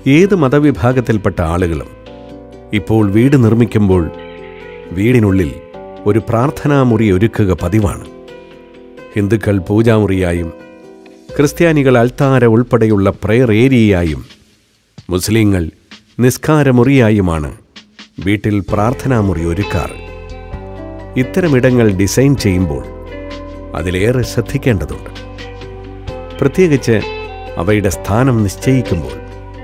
ഏത് മതവിഭാഗത്തിൽപ്പെട്ട ആളുകളും ഇപ്പോൾ വീട് നിർമ്മിക്കുമ്പോൾ വീടിനുള്ളിൽ ഒരു പ്രാർത്ഥനാമുറി ഒരുക്കുക പതിവാണ് ഹിന്ദുക്കൾ പൂജാമുറിയായും ക്രിസ്ത്യാനികൾ അൽത്താര ഉൾപ്പെടെയുള്ള പ്രയർ ഏരിയയായും മുസ്ലിങ്ങൾ നിസ്കാരമുറിയായുമാണ് വീട്ടിൽ പ്രാർത്ഥനാമുറി ഒരുക്കാറ് ഇത്തരമിടങ്ങൾ ഡിസൈൻ ചെയ്യുമ്പോൾ അതിലേറെ ശ്രദ്ധിക്കേണ്ടതുണ്ട് പ്രത്യേകിച്ച് അവയുടെ സ്ഥാനം നിശ്ചയിക്കുമ്പോൾ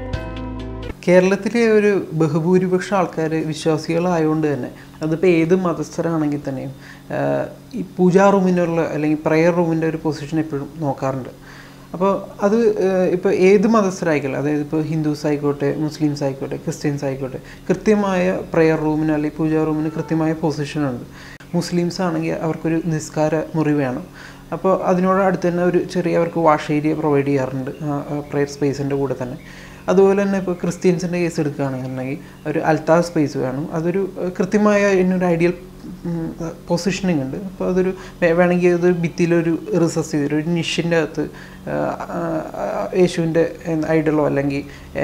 കേരളത്തിലെ ഒരു ബഹുഭൂരിപക്ഷം ആൾക്കാർ വിശ്വാസികളായതുകൊണ്ട് തന്നെ അതിപ്പോൾ ഏത് മതസ്ഥരാണെങ്കിൽ തന്നെയും ആഹ് ഈ പൂജാ റൂമിനുള്ള അല്ലെങ്കിൽ പ്രെയർ റൂമിൻ്റെ ഒരു പൊസിഷൻ എപ്പോഴും നോക്കാറുണ്ട് അപ്പോൾ അത് ഇപ്പോൾ ഏത് മതസ്ഥരായിക്കോട്ടെ അതായത് ഇപ്പോൾ ഹിന്ദുസ് ആയിക്കോട്ടെ മുസ്ലിംസ് ആയിക്കോട്ടെ ക്രിസ്ത്യൻസ് ആയിക്കോട്ടെ കൃത്യമായ പ്രെയർ റൂമിന് അല്ലെങ്കിൽ പൂജാ റൂമിന് കൃത്യമായ പൊസിഷൻ ഉണ്ട് മുസ്ലിംസ് ആണെങ്കിൽ അവർക്കൊരു നിസ്കാര മുറി വേണം അപ്പോൾ അതിനോട് അടുത്ത് തന്നെ ഒരു ചെറിയ അവർക്ക് വാഷ് ഏരിയ പ്രൊവൈഡ് ചെയ്യാറുണ്ട് പ്രെയർ സ്പേസിൻ്റെ കൂടെ തന്നെ അതുപോലെ തന്നെ ഇപ്പോൾ ക്രിസ്ത്യൻസിൻ്റെ കേസ് എടുക്കുകയാണെന്നുണ്ടെങ്കിൽ ഒരു അൽത്താർ സ്പേസ് വേണം അതൊരു ഏഹ്, കൃത്യമായ ഇതിനൊരു ഐഡിയൽ പൊസിഷനിങ് ഉണ്ട് അപ്പോൾ അതൊരു വേ- വേണമെങ്കിൽ അതൊരു ഭിത്തിയിലൊരു റിസസ് ചെയ്തൊരു ഒരു നിഷിൻ്റെ അകത്ത് ആഹ്, ആഹ്, യേശുവിൻ്റെ ഐഡലോ അല്ലെങ്കിൽ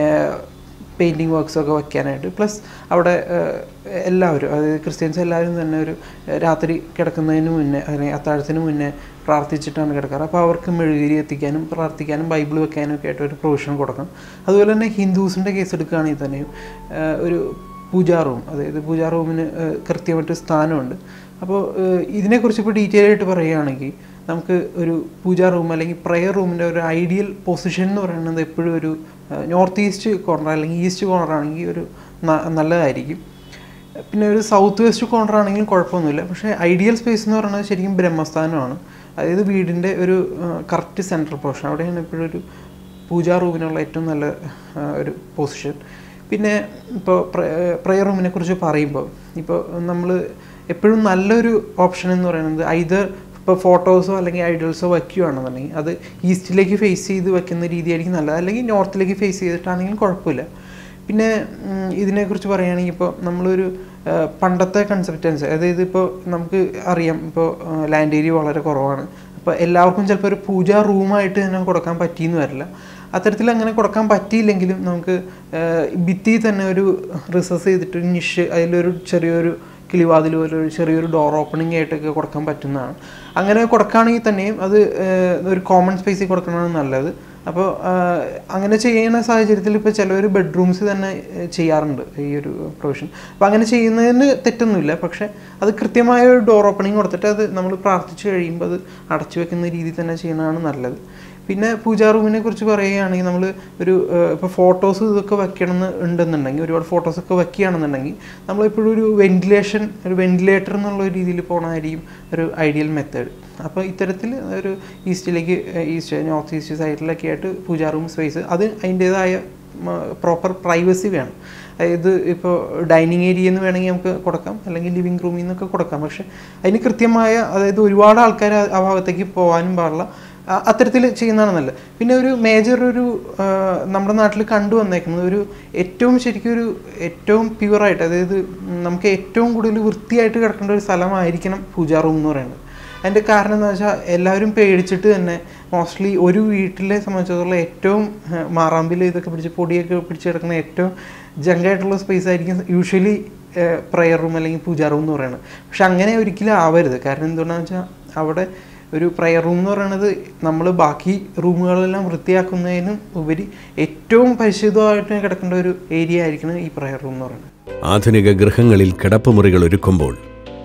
പെയിൻറ്റിങ് വർക്ക്സോ ഒക്കെ വയ്ക്കാനായിട്ട് പ്ലസ് അവിടെ ഏഹ്, എല്ലാവരും അതായത് ക്രിസ്ത്യൻസ് എല്ലാവരും തന്നെ ഒരു ഏഹ്, രാത്രി കിടക്കുന്നതിന് മുന്നേ അല്ലെങ്കിൽ അത്താഴത്തിന് മുന്നേ പ്രാർത്ഥിച്ചിട്ടാണ് കിടക്കാറ് അപ്പോൾ അവർക്ക് മെഴുകുതിരി എത്തിക്കാനും പ്രാർത്ഥിക്കാനും ബൈബിൾ വെക്കാനും ഒക്കെ ആയിട്ട് ഒരു പ്രൊവിഷൻ കൊടുക്കണം അതുപോലെ തന്നെ ഹിന്ദുസിൻ്റെ കേസ് എടുക്കുകയാണെങ്കിൽ തന്നെയും ഏഹ്, ഒരു പൂജാ റൂം അതായത് പൂജാ റൂമിന് ഏഹ്, കൃത്യമായിട്ട് സ്ഥാനമുണ്ട് അപ്പോൾ ഏഹ്, ഇതിനെക്കുറിച്ച് ഇപ്പോൾ ഡീറ്റെയിൽ ആയിട്ട് പറയുകയാണെങ്കിൽ നമുക്ക് ഒരു പൂജാ റൂം അല്ലെങ്കിൽ പ്രെയർ റൂമിൻ്റെ ഒരു ഐഡിയൽ പൊസിഷൻ എന്ന് പറയുന്നത് എപ്പോഴും ഒരു നോർത്ത് ഈസ്റ്റ് കോർണർ അല്ലെങ്കിൽ ഈസ്റ്റ് കോർണർ ആണെങ്കിൽ ഒരു ന- നല്ലതായിരിക്കും പിന്നെ ഒരു സൗത്ത് വെസ്റ്റ് കോർണർ ആണെങ്കിലും കുഴപ്പമൊന്നുമില്ല പക്ഷേ ഐഡിയൽ സ്പേസ് എന്ന് പറയുന്നത് ശരിക്കും ബ്രഹ്മസ്ഥാനമാണ് അതായത് വീടിൻ്റെ ഒരു കറക്റ്റ് സെൻട്രൽ പോർഷൻ അവിടെയാണ് എപ്പോഴും ഒരു പൂജാ റൂമിനുള്ള ഏറ്റവും നല്ല ആ, ഒരു പൊസിഷൻ പിന്നെ ഇപ്പോൾ പ്രെയർ റൂമിനെ കുറിച്ച് പറയുമ്പോൾ ഇപ്പോൾ നമ്മൾ എപ്പോഴും നല്ലൊരു ഓപ്ഷൻ എന്ന് പറയുന്നത് ഐദർ ഇപ്പോൾ ഫോട്ടോസോ അല്ലെങ്കിൽ ഐഡൽസോ വയ്ക്കുകയാണെന്നുണ്ടെങ്കിൽ അത് ഈസ്റ്റിലേക്ക് ഫേസ് ചെയ്ത് വെക്കുന്ന രീതിയായിരിക്കും നല്ലത് അല്ലെങ്കിൽ നോർത്തിലേക്ക് ഫേസ് ചെയ്തിട്ടാണെങ്കിലും കുഴപ്പമില്ല പിന്നെ ഉം, ഇതിനെക്കുറിച്ച് പറയുകയാണെങ്കിൽ ഇപ്പോൾ നമ്മളൊരു ആ, പണ്ടത്തെ കൺസെപ്റ്റ് അനുസരിച്ച് അതായത് ഇപ്പോൾ നമുക്ക് അറിയാം ഇപ്പോൾ ലാൻഡ് ഏരിയ വളരെ കുറവാണ് അപ്പോൾ എല്ലാവർക്കും ചിലപ്പോൾ ഒരു പൂജാ റൂമായിട്ട് തന്നെ കൊടുക്കാൻ പറ്റിയെന്ന് വരില്ല അത്തരത്തിൽ അങ്ങനെ കൊടുക്കാൻ പറ്റിയില്ലെങ്കിലും നമുക്ക് ആ, ഭിത്തിയിൽ തന്നെ ഒരു റിസസ് ചെയ്തിട്ട് ഒരു നിഷ് അതിലൊരു ചെറിയൊരു കിളിവാതിൽ പോലെ ഒരു ചെറിയൊരു ഡോർ ഓപ്പണിംഗ് ആയിട്ടൊക്കെ കൊടുക്കാൻ പറ്റുന്നതാണ് അങ്ങനെ കൊടുക്കുകയാണെങ്കിൽ തന്നെയും അത് ഏഹ്, ഒരു കോമൺ സ്പേസിൽ കൊടുക്കുന്നതാണ് നല്ലത് അപ്പോൾ അങ്ങനെ ചെയ്യുന്ന സാഹചര്യത്തിൽ ഇപ്പോൾ ചിലവർ ബെഡ്റൂംസ് തന്നെ ഏഹ്, ചെയ്യാറുണ്ട് ഈ ഒരു പ്രൊവിഷൻ അപ്പോൾ അങ്ങനെ ചെയ്യുന്നതിന് തെറ്റൊന്നുമില്ല പക്ഷേ അത് കൃത്യമായ ഒരു ഡോർ ഓപ്പണിംഗ് കൊടുത്തിട്ട് അത് നമ്മൾ പ്രാർത്ഥിച്ച് കഴിയുമ്പോൾ അത് അടച്ചു വെക്കുന്ന രീതിയിൽ തന്നെ ചെയ്യുന്നതാണ് നല്ലത് പിന്നെ പൂജാ റൂമിനെ കുറിച്ച് പറയുകയാണെങ്കിൽ നമ്മൾ ഒരു ഇപ്പോൾ ഫോട്ടോസ് ഇതൊക്കെ വെക്കണമെന്ന് ഉണ്ടെന്നുണ്ടെങ്കിൽ ഒരുപാട് ഫോട്ടോസ് ഒക്കെ വെക്കുകയാണെന്നുണ്ടെങ്കിൽ നമ്മളെപ്പോഴും ഒരു വെന്റിലേഷൻ ഒരു വെന്റിലേറ്റർ എന്നുള്ള ഒരു രീതിയിൽ പോകണമായിരിക്കും ഒരു ഐഡിയൽ മെത്തേഡ് അപ്പോൾ ഇത്തരത്തിൽ ഒരു ഈസ്റ്റിലേക്ക് ഈസ്റ്റ് നോർത്ത് ഈസ്റ്റ് സൈഡിലൊക്കെ ആയിട്ട് പൂജാ റൂം സ്പേസ് അത് അതിൻ്റേതായ പ്രോപ്പർ പ്രൈവസി വേണം അതായത് ഇപ്പോൾ ഡൈനിങ് ഏരിയ എന്ന് വേണമെങ്കിൽ നമുക്ക് കൊടുക്കാം അല്ലെങ്കിൽ ലിവിങ് റൂമിൽ നിന്നൊക്കെ കൊടുക്കാം പക്ഷേ അതിന് കൃത്യമായ അതായത് ഒരുപാട് ആൾക്കാർ ആ ഭാഗത്തേക്ക് പോകാനും പാടില്ല ആ- അത്തരത്തിൽ ചെയ്യുന്നതാണ് നല്ലത് പിന്നെ ഒരു മേജർ ഒരു ആ, നമ്മുടെ നാട്ടിൽ കണ്ടുവന്നേക്കുന്നത് ഒരു ഏറ്റവും ശരിക്കും ഒരു ഏറ്റവും പ്യുവറായിട്ട് അതായത് നമുക്ക് ഏറ്റവും കൂടുതൽ വൃത്തിയായിട്ട് കിടക്കേണ്ട ഒരു സ്ഥലമായിരിക്കണം പൂജാ റൂം എന്ന് പറയുന്നത് അതിൻ്റെ കാരണം എന്താ വെച്ചാൽ എല്ലാവരും പേടിച്ചിട്ട് തന്നെ മോസ്റ്റ്ലി ഒരു വീട്ടിലെ സംബന്ധിച്ചിടത്തോളം ഏറ്റവും ആ, മാറാമ്പിൽ ഇതൊക്കെ പിടിച്ച് പൊടിയൊക്കെ പിടിച്ച് കിടക്കുന്ന ഏറ്റവും ജങ്കായിട്ടുള്ള സ്പേസ് ആയിരിക്കും യൂഷ്വലി പ്രെയർ റൂം അല്ലെങ്കിൽ പൂജാ റൂം എന്ന് പറയുന്നത് പക്ഷെ അങ്ങനെ ഒരിക്കലും ആവരുത് കാരണം എന്തുകൊണ്ടാണെന്ന് വെച്ചാൽ അവിടെ ഒരു പ്രയർ റൂം എന്ന് പറയുന്നത് നമ്മൾ ബാക്കി റൂമുകളെല്ലാം വൃത്തിയാക്കുന്നതിനും ഉപരി ഏറ്റവും പരിശുദ്ധമായിട്ട് കിടക്കേണ്ട ഒരു ഏരിയ ആയിരിക്കണം ഈ പ്രയർ റൂം എന്ന് പറയുന്നത് ആധുനിക ഗൃഹങ്ങളിൽ കിടപ്പുമുറികൾ ഒരുക്കുമ്പോൾ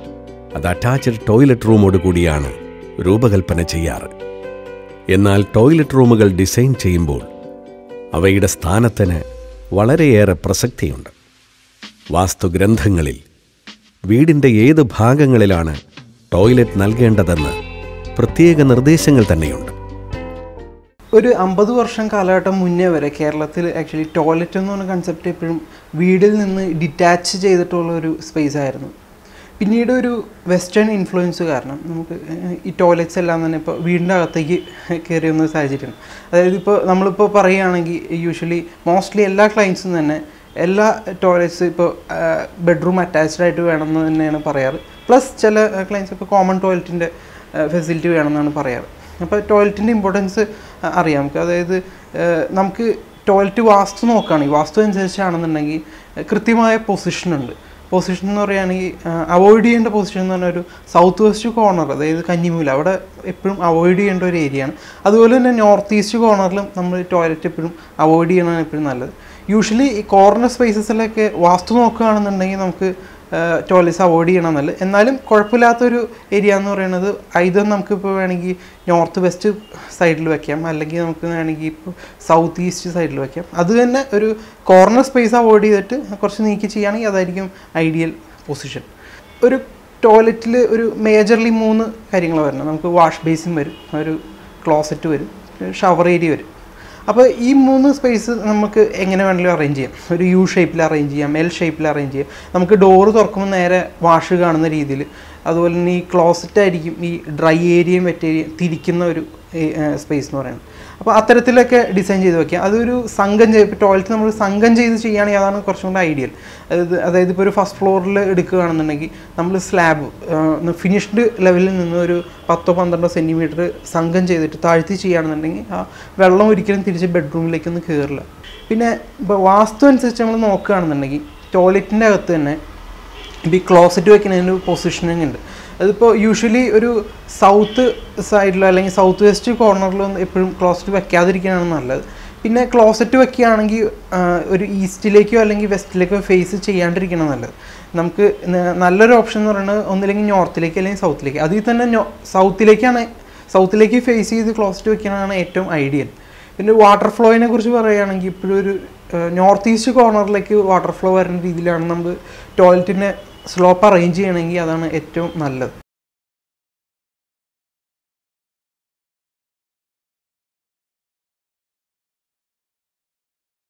അത് അറ്റാച്ച്ഡ് ടോയ്ലറ്റ് റൂമോട് കൂടിയാണ് രൂപകൽപ്പന ചെയ്യാറ് എന്നാൽ ടോയ്ലറ്റ് റൂമുകൾ ഡിസൈൻ ചെയ്യുമ്പോൾ അവയുടെ സ്ഥാനത്തിന് വളരെയേറെ പ്രസക്തിയുണ്ട് വാസ്തുഗ്രന്ഥങ്ങളിൽ വീടിൻ്റെ ഏത് ഭാഗങ്ങളിലാണ് ടോയ്ലറ്റ് നൽകേണ്ടതെന്ന് പ്രത്യേക നിർദ്ദേശങ്ങൾ തന്നെയുണ്ട് ഒരു അമ്പത് വർഷം കാലഘട്ടം മുന്നേ വരെ കേരളത്തിൽ ആക്ച്വലി ടോയ്ലറ്റ് എന്ന് പറഞ്ഞ കൺസെപ്റ്റ് എപ്പോഴും വീടിൽ നിന്ന് ഡിറ്റാച്ച് ചെയ്തിട്ടുള്ള ഒരു സ്പേസ് ആയിരുന്നു പിന്നീട് ഒരു വെസ്റ്റേൺ ഇൻഫ്ലുവൻസ് കാരണം നമുക്ക് ഏഹ്, ഈ ടോയ്ലറ്റ്സ് എല്ലാം തന്നെ ഇപ്പോൾ വീടിൻ്റെ അകത്തേക്ക് കയറി വന്ന സാഹചര്യമാണ് അതായത് ഇപ്പോൾ നമ്മളിപ്പോൾ പറയുകയാണെങ്കിൽ യൂഷ്വലി മോസ്റ്റ്ലി എല്ലാ ക്ലയൻസും തന്നെ എല്ലാ ടോയ്ലറ്റ്സ് ഇപ്പോൾ ബെഡ്റൂം അറ്റാച്ച്ഡ് ആയിട്ട് വേണമെന്ന് തന്നെയാണ് പറയാറ് പ്ലസ് ചില ക്ലയൻസ് ഇപ്പോൾ കോമൺ ടോയ്ലറ്റിൻ്റെ ഫെസിലിറ്റി വേണമെന്നാണ് പറയാറ് അപ്പോൾ ടോയ്ലറ്റിൻ്റെ ഇമ്പോർട്ടൻസ് അറിയാം നമുക്ക് അതായത് ഏഹ്, നമുക്ക് ടോയ്ലറ്റ് വാസ്തു നോക്കുകയാണെങ്കിൽ വാസ്തു അനുസരിച്ചാണെന്നുണ്ടെങ്കിൽ ഏഹ്, കൃത്യമായ പൊസിഷൻ ഉണ്ട് പൊസിഷൻ എന്ന് പറയുകയാണെങ്കിൽ അവോയ്ഡ് ചെയ്യേണ്ട പൊസിഷൻ എന്ന് പറഞ്ഞാൽ ഒരു സൗത്ത് വെസ്റ്റ് കോർണർ അതായത് കന്നിമൂല അവിടെ എപ്പോഴും അവോയ്ഡ് ചെയ്യേണ്ട ഒരു ഏരിയയാണ് അതുപോലെ തന്നെ നോർത്ത് ഈസ്റ്റ് കോർണറിലും നമ്മൾ ടോയ്ലറ്റ് എപ്പോഴും അവോയ്ഡ് ചെയ്യണതാണ് എപ്പോഴും നല്ലത് യൂഷ്വലി ഈ കോർണർ സ്പേസസിലൊക്കെ വാസ്തു നോക്കുകയാണെന്നുണ്ടെങ്കിൽ നമുക്ക് ടോയ്ലറ്റ്സ് അവോയ്ഡ് ചെയ്യണം നല്ലത് എന്നാലും കുഴപ്പമില്ലാത്തൊരു ഏരിയ എന്ന് പറയുന്നത് ഇത് നമുക്കിപ്പോൾ വേണമെങ്കിൽ നോർത്ത് വെസ്റ്റ് സൈഡിൽ വെക്കാം അല്ലെങ്കിൽ നമുക്ക് വേണമെങ്കിൽ ഇപ്പോൾ സൗത്ത് ഈസ്റ്റ് സൈഡിൽ വെക്കാം അത് തന്നെ ഒരു കോർണർ സ്പേസ് അവോയ്ഡ് ചെയ്തിട്ട് കുറച്ച് നീക്കി ചെയ്യുകയാണെങ്കിൽ അതായിരിക്കും ഐഡിയൽ പൊസിഷൻ ഒരു ടോയ്ലറ്റിൽ ഒരു മേജർലി മൂന്ന് കാര്യങ്ങൾ വരണം നമുക്ക് വാഷ് ബേസിൻ വരും ഒരു ക്ലോസറ്റ് വരും ഷവർ ഏരിയ വരും അപ്പോൾ ഈ മൂന്ന് സ്പേസ് നമുക്ക് എങ്ങനെ വേണമെങ്കിലും അറേഞ്ച് ചെയ്യാം ഒരു യു ഷേപ്പിൽ അറേഞ്ച് ചെയ്യാം എൽ ഷേപ്പിൽ അറേഞ്ച് ചെയ്യാം നമുക്ക് ഡോറ് തുറക്കുമ്പോൾ നേരെ വാഷ് കാണുന്ന രീതിയിൽ അതുപോലെ തന്നെ ഈ ക്ലോസറ്റ് ആയിരിക്കും ഈ ഡ്രൈ ഏരിയയും വെറ്റ് ഏരിയയും തിരിക്കുന്ന ഒരു സ്പേസ് എന്ന് പറയുന്നത് അപ്പോൾ അത്തരത്തിലൊക്കെ ഡിസൈൻ ചെയ്ത് വെക്കാം അതൊരു സംഘം ചെയ്ത് ഇപ്പോൾ ടോയ്ലറ്റ് നമ്മൾ സംഘം ചെയ്ത് ചെയ്യുകയാണെങ്കിൽ അതാണ് കുറച്ചും കൂടെ ഐഡിയൽ അതായത് അതായത് ഇപ്പോൾ ഒരു ഫസ്റ്റ് ഫ്ലോറിൽ എടുക്കുകയാണെന്നുണ്ടെങ്കിൽ നമ്മൾ സ്ലാബ് ഫിനിഷ്ഡ് ലെവലിൽ നിന്ന് ഒരു പത്തോ പന്ത്രണ്ടോ സെൻറ്റിമീറ്റർ സംഘം ചെയ്തിട്ട് താഴ്ത്തി ചെയ്യുകയാണെന്നുണ്ടെങ്കിൽ ആ വെള്ളം ഒരിക്കലും തിരിച്ച് ബെഡ്റൂമിലേക്കൊന്നും കയറില്ല പിന്നെ ഇപ്പോൾ വാസ്തു അനുസരിച്ച് നമ്മൾ നോക്കുകയാണെന്നുണ്ടെങ്കിൽ ടോയ്ലറ്റിൻ്റെ അകത്ത് തന്നെ ഇപ്പോൾ ഈ ക്ലോസറ്റ് വെക്കുന്നതിന് ഒരു പൊസിഷനിങ് ഉണ്ട് അതിപ്പോൾ യൂഷ്വലി ഒരു സൗത്ത് സൈഡിലോ അല്ലെങ്കിൽ സൗത്ത് വെസ്റ്റ് കോർണറിലോ എപ്പോഴും ക്ലോസറ്റ് വെക്കാതിരിക്കുകയാണ് നല്ലത് പിന്നെ ക്ലോസറ്റ് വെക്കുകയാണെങ്കിൽ ആ, ഒരു ഈസ്റ്റിലേക്കോ അല്ലെങ്കിൽ വെസ്റ്റിലേക്കോ ഫേസ് ചെയ്യാണ്ടിരിക്കണം നല്ലത് നമുക്ക് ന- നല്ലൊരു ഓപ്ഷൻ എന്ന് പറയുന്നത് ഒന്നില്ലെങ്കിൽ നോർത്തിലേക്ക് അല്ലെങ്കിൽ സൗത്തിലേക്ക് അതിൽ തന്നെ നോ സൗത്തിലേക്കാണ് സൗത്തിലേക്ക് ഫേസ് ചെയ്ത് ക്ലോസറ്റ് വെക്കാനാണ് ഏറ്റവും ഐഡിയൽ പിന്നെ വാട്ടർ ഫ്ലോയിനെ കുറിച്ച് പറയുകയാണെങ്കിൽ ഇപ്പോഴും ഒരു നോർത്ത് ഈസ്റ്റ് കോർണറിലേക്ക് വാട്ടർ ഫ്ലോ വരുന്ന രീതിയിലാണ് നമ്മൾ ടോയ്ലറ്റിൻ്റെ സ്ലോപ്പ് അറേഞ്ച് ചെയ്യണമെങ്കിൽ അതാണ് ഏറ്റവും നല്ലത്